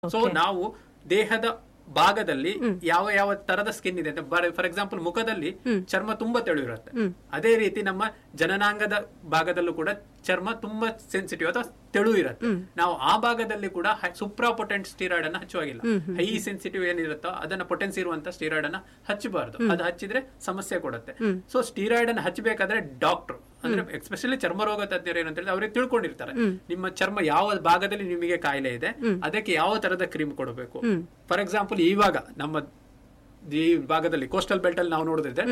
so ನಾವು ದೇಹದ ಭಾಗದಲ್ಲಿ ಯಾವ ಯಾವ ತರದ ಸ್ಕಿನ್ ಇದೆ ಅಂತ ಫಾರ್ ಎಕ್ಸಾಂಪಲ್ ಮುಖದಲ್ಲಿ ಚರ್ಮ ತುಂಬಾ ತೆಳು ಇರುತ್ತೆ ಅದೇ ರೀತಿ ನಮ್ಮ ಜನನಾಂಗದ ಭಾಗದಲ್ಲೂ ಕೂಡ ಚರ್ಮ ತುಂಬಾ ಸೆನ್ಸಿಟಿವ್ ಅಥವಾ ತೆಳು ಇರುತ್ತೆ ನಾವು ಆ ಭಾಗದಲ್ಲಿ ಕೂಡ ಸುಪ್ರಾ ಪೊಟೆಂಟ್ ಸ್ಟೀರಾಯ್ಡ್ ಅನ್ನ ಹಚ್ಚುವಾಗಿಲ್ಲ ಹೈ ಸೆನ್ಸಿಟಿವ್ ಏನಿರುತ್ತೋ ಅದನ್ನ ಪೊಟೆನ್ಸಿ ಇರುವಂತ ಸ್ಟೀರಾಯ್ಡ್ ಅನ್ನ ಹಚ್ಚಬಾರ್ದು ಅದು ಹಚ್ಚಿದ್ರೆ ಸಮಸ್ಯೆ ಕೊಡುತ್ತೆ ಸೊ ಸ್ಟೀರಾಯ್ಡ್ ಅನ್ನ ಹಚ್ಚಬೇಕಾದ್ರೆ ಡಾಕ್ಟರ್ ಅಂದ್ರೆ ಎಸ್ಪೆಷಲಿ ಚರ್ಮ ರೋಗ ತಜ್ಞರು ಏನಂತ ಹೇಳಿದ್ರೆ ಅವ್ರಿಗೆ ತಿಳ್ಕೊಂಡಿರ್ತಾರೆ ನಿಮ್ಮ ಚರ್ಮ ಯಾವ ಭಾಗದಲ್ಲಿ ನಿಮಗೆ ಕಾಯಿಲೆ ಇದೆ ಅದಕ್ಕೆ ಯಾವ ತರದ ಕ್ರೀಮ್ ಕೊಡಬೇಕು ಫಾರ್ ಎಕ್ಸಾಂಪಲ್ ಇವಾಗ ನಮ್ಮ ಈ ಭಾಗದಲ್ಲಿ ಕೋಸ್ಟಲ್ ಬೆಲ್ಟ್ ಅಲ್ಲಿ ನಾವು ನೋಡಿದ್ರೆ